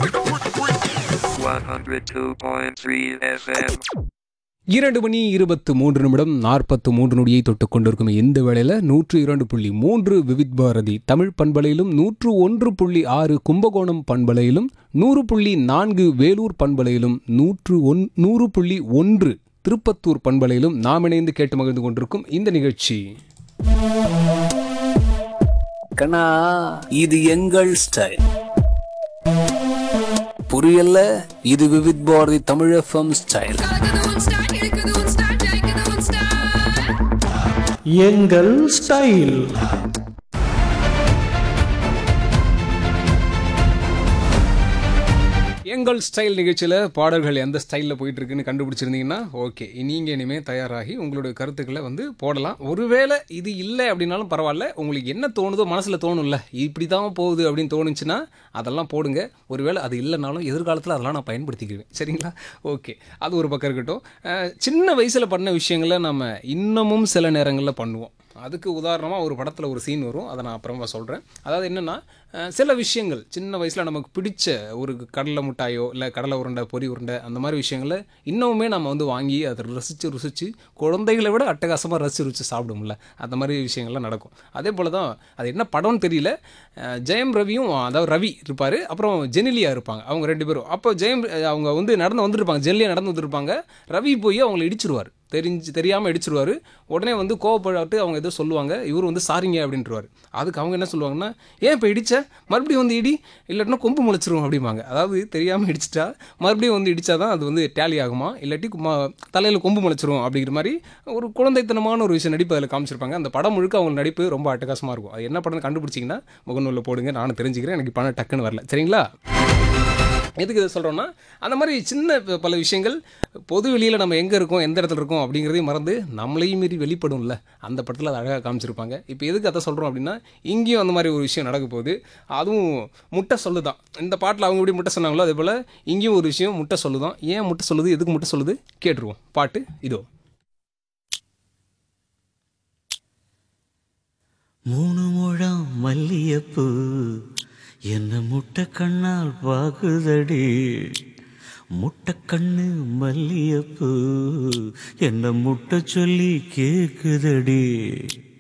102.3 FM. இரண்டு மணி இருபத்து மூன்று நிமிடம் நாற்பத்து மூன்று நொடியை தொட்டுக் கொண்டிருக்கும் இந்த வேளையில் நூற்று இரண்டு புள்ளி மூன்று விவித் பாரதி தமிழ் பண்பலையிலும் நூற்று ஒன்று புள்ளி ஆறு கும்பகோணம் பண்பலையிலும் நூறு புள்ளி நான்கு வேலூர் பண்பலையிலும் நூற்று ஒன் நூறு புள்ளி ஒன்று திருப்பத்தூர் பண்பலையிலும் நாம் இணைந்து கேட்டு மகிழ்ந்து கொண்டிருக்கும் இந்த நிகழ்ச்சி கண்ணா இது எங்கள் ஸ்டைல் புரியல இது விவித் பாரதி தமிழ் எஃப்எம் ஸ்டைல் கலக்குது உன் ஸ்டைல் இழுக்குது உன் ஸ்டைல் ஜெயிக்குது உன் ஸ்டைல் எங்கள் ஸ்டைல் எங்கள் ஸ்டைல் நிகழ்ச்சியில் பாடல்கள் எந்த ஸ்டைலில் போயிட்டு இருக்குன்னு கண்டுபிடிச்சிருந்தீங்கன்னா ஓகே நீங்கள் இனிமேல் தயாராகி உங்களுடைய கருத்துக்களை வந்து போடலாம் ஒருவேளை இது இல்லை அப்படின்னாலும் பரவாயில்ல உங்களுக்கு என்ன தோணுதோ மனசில் தோணும்ல இப்படி தான் போகுது அப்படின்னு தோணுச்சுன்னா அதெல்லாம் போடுங்க ஒருவேளை அது இல்லைனாலும் எதிர்காலத்தில் அதெல்லாம் நான் பயன்படுத்திக்குவேன் சரிங்களா ஓகே அது ஒரு பக்கம் இருக்கட்டும் அஹ், சின்ன வயசில் பண்ண விஷயங்களை நம்ம இன்னமும் சில நேரங்களில் பண்ணுவோம் அதுக்கு உதாரணமாக ஒரு படத்தில் ஒரு சீன் வரும் அதை நான் அப்புறமா சொல்கிறேன் அதாவது என்னென்னா சில விஷயங்கள் சின்ன வயசில் நமக்கு பிடிச்ச ஒரு கடலை மிட்டாயோ இல்லை கடலை உருண்டை பொரி உருண்டை அந்த மாதிரி விஷயங்களை இன்னமுமே நம்ம வந்து வாங்கி அதை ரசித்து ருசித்து குழந்தைகளை விட அட்டகாசமாக ரசித்து ருசித்து சாப்பிடும்ல அந்த மாதிரி விஷயங்கள்லாம் நடக்கும் அதே போல் தான் அது என்ன படம்னு தெரியல அஹ், ஜெயம் ரவியும் அதாவது ரவி இருப்பார் அப்புறம் ஜெனிலியா இருப்பாங்க அவங்க ரெண்டு பேரும் அப்போ ஜெயம் அவங்க வந்து நடந்து வந்துருப்பாங்க ஜெனிலியா நடந்து வந்துருப்பாங்க ரவி போய் அவங்கள இடிச்சிருவார் தெரிஞ்சு தெரியாமல் இடிச்சிருவாரு உடனே வந்து கோவப்பட்டு அவங்க ஏதோ சொல்லுவாங்க இவர் வந்து சாரிங்க அப்படின்றவாரு அதுக்கு அவங்க என்ன சொல்லுவாங்கன்னா ஏன் இப்போ இடிச்ச மறுபடியும் வந்து இடி இல்லாட்டினா கொம்பு முளைச்சிரும் அப்படிம்பாங்க அதாவது தெரியாமல் இடிச்சிட்டா மறுபடியும் வந்து இடிச்சா தான் அது வந்து டேலி ஆகுமா இல்லாட்டி தலையில் கொம்பு முளைச்சிரும் அப்படிங்கிற மாதிரி ஒரு குழந்தைத்தனமான ஒரு விஷயம் நடிப்பு அதில் காமிச்சிருப்பாங்க அந்த படம் முழுக்க அவங்க நடிப்பு ரொம்ப அட்டகாசமாக இருக்கும் அது என்ன படம் கண்டுபிடிச்சிங்கன்னா முகநூலில் போடுங்க நானும் தெரிஞ்சுக்கிறேன் எனக்கு பணம் டக்குன்னு வரல சரிங்களா எதுக்கு இதை சொல்கிறோன்னா அந்த மாதிரி சின்ன ப- பல விஷயங்கள் பொது வெளியில் நம்ம எங்கே இருக்கோம் எந்த இடத்துல இருக்கோம் அப்படிங்கிறதையும் மறந்து நம்மளையும் மீறி வெளிப்படும்ல அந்த படத்தில் அதை அழகாக காமிச்சிருப்பாங்க இப்போ எதுக்கு அதை சொல்கிறோம் அப்படின்னா இங்கேயும் அந்த மாதிரி ஒரு விஷயம் நடக்க போகுது அதுவும் முட்டை சொல்லுதான் இந்த பாட்டில் அவங்க எப்படி முட்டை சொன்னாங்களோ அதே போல் இங்கேயும் ஒரு விஷயம் முட்டை சொல்லுதான் ஏன் முட்டை சொல்லுது எதுக்கு முட்டை சொல்லுது கேட்டுருவோம் பாட்டு இதோ மூணு முழம் மல்லியப்பூ என்ன முட்டை கண்ணால் பாக்குதடி முட்டை கண்ணு மல்லியப்பூ என்ன முட்டை சொல்லி கேக்குதடி